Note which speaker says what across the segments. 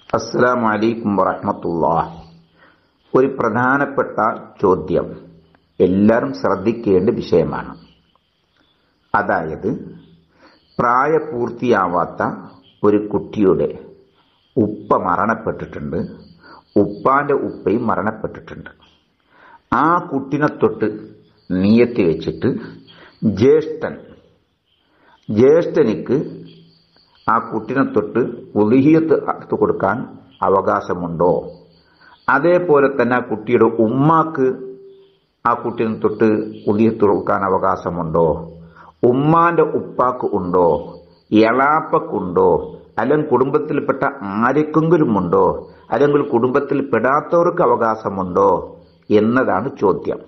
Speaker 1: അസ്സലാമു അലൈക്കും വറഹമത്തുള്ള ഒരു പ്രധാനപ്പെട്ട ചോദ്യം എല്ലാവരും ശ്രദ്ധിക്കേണ്ട വിഷയമാണ് അതായത് പ്രായപൂർത്തിയാവാത്ത ഒരു കുട്ടിയുടെ ഉപ്പ മരണപ്പെട്ടിട്ടുണ്ട് ഉപ്പാന്റെ ഉപ്പയും മരണപ്പെട്ടിട്ടുണ്ട് ആ കുട്ടിനെ തൊട്ട് നീയത്തി വെച്ചിട്ട് ജ്യേഷ്ഠൻ ജ്യേഷ്ഠനിക്ക് ആ കുട്ടിനെ തൊട്ട് ഉലിഹിയത്ത് അറുത്ത് കൊടുക്കാൻ അവകാശമുണ്ടോ അതേപോലെ തന്നെ ആ കുട്ടിയുടെ ഉമ്മാക്ക് ആ കുട്ടിനെ തൊട്ട് ഉലിയത്ത് കൊടുക്കാൻ അവകാശമുണ്ടോ ഉമ്മാന്റെ ഉപ്പാക്ക് ഉണ്ടോ എളാപ്പക്കുണ്ടോ അല്ലെങ്കിൽ കുടുംബത്തിൽപ്പെട്ട ആർക്കെങ്കിലും ഉണ്ടോ അല്ലെങ്കിൽ കുടുംബത്തിൽ പെടാത്തവർക്ക് അവകാശമുണ്ടോ എന്നതാണ് ചോദ്യം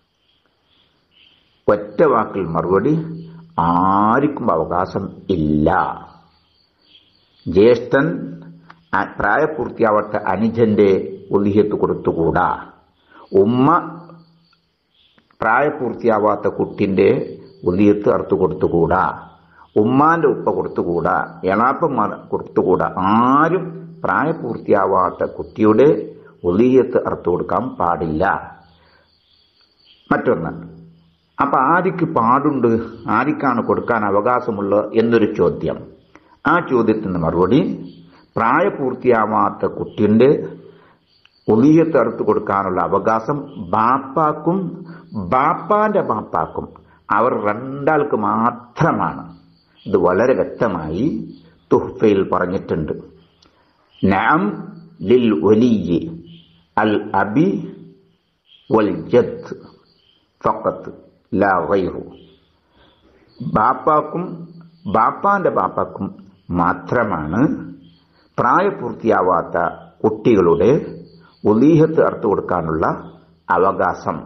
Speaker 1: ഒറ്റ വാക്കിൽ മറുപടി ആർക്കും അവകാശം ഇല്ല ജ്യേഷ്ഠൻ പ്രായപൂർത്തിയാവട്ടെ അനുജന്റെ ഒലിഹത്ത് കൊടുത്തുകൂടാ ഉമ്മ പ്രായപൂർത്തിയാവാത്ത കുട്ടിന്റെ ഒലിയത്ത് അറുത്തു കൊടുത്തുകൂടാ ഉമ്മാന്റെ ഉപ്പ കൊടുത്തുകൂടാ എളാപ്പന്മാർ കൊടുത്തുകൂടാ ആരും പ്രായപൂർത്തിയാവാത്ത കുട്ടിയുടെ ഒലിയത്ത് അറുത്തു കൊടുക്കാൻ പാടില്ല മറ്റൊന്ന് അപ്പൊ ആർക്ക് പാടുണ്ട് ആർക്കാണ് കൊടുക്കാൻ അവകാശമുള്ളത് എന്നൊരു ചോദ്യം ആ ചോദ്യത്തിന് മറുപടി പ്രായപൂർത്തിയാവാത്ത കുട്ടിന്റെ ഒലിയത്ത് അറുത്ത് കൊടുക്കാനുള്ള അവകാശം ബാപ്പാക്കും ബാപ്പാന്റെ ബാപ്പാക്കും അവർ രണ്ടാൾക്ക് മാത്രമാണ് ഇത് വളരെ വ്യക്തമായി തുഹ്ഫയിൽ പറഞ്ഞിട്ടുണ്ട് നാം ലിൽ ഒലിയെ അൽ അബി വൽ ജദ് ഫക്കത്ത് ലാ ഗൈറു ബാപ്പാക്കും ബാപ്പാന്റെ ബാപ്പാക്കും മാത്രമാണ് പ്രായപൂർത്തിയാവാത്ത കുട്ടികളുടെ ഒലീഹത്ത് അർത്ഥ കൊടുക്കാനുള്ള അവകാശം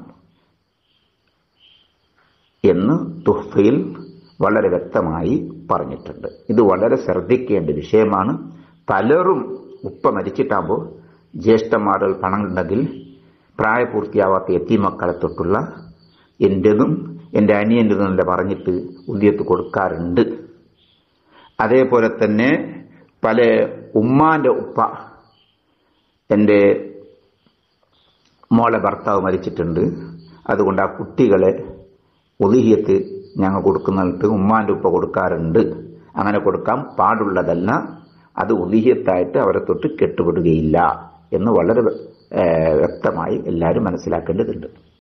Speaker 1: എന്ന് തുഹ്ഫയിൽ വളരെ വ്യക്തമായി പറഞ്ഞിട്ടുണ്ട് ഇത് വളരെ ശ്രദ്ധിക്കേണ്ട വിഷയമാണ് പലരും ഉപ്പ മരിച്ചിട്ടാകുമ്പോൾ ജ്യേഷ്ഠന്മാരിൽ പണമുണ്ടെങ്കിൽ പ്രായപൂർത്തിയാവാത്ത എത്തിമക്കളെ തൊട്ടുള്ള എൻ്റെതും എൻ്റെ അനിയൻ്റെതും അല്ല പറഞ്ഞിട്ട് ഉദ്യത്ത് കൊടുക്കാറുണ്ട് അതേപോലെ തന്നെ പല ഉമ്മാന്റെ ഉപ്പ എൻ്റെ മോളെ ഭർത്താവ് മരിച്ചിട്ടുണ്ട് അതുകൊണ്ട് ആ കുട്ടികളെ ഒതുഹിയത്ത് ഞങ്ങൾ കൊടുക്കുന്നിട്ട് ഉമ്മാന്റെ ഉപ്പ കൊടുക്കാറുണ്ട് അങ്ങനെ കൊടുക്കാൻ പാടുള്ളതല്ല അത് ഒതുഹിയത്തായിട്ട് അവരെ തൊട്ട് കെട്ടുപെടുകയില്ല എന്ന് വളരെ വ്യക്തമായി എല്ലാവരും മനസ്സിലാക്കേണ്ടതുണ്ട്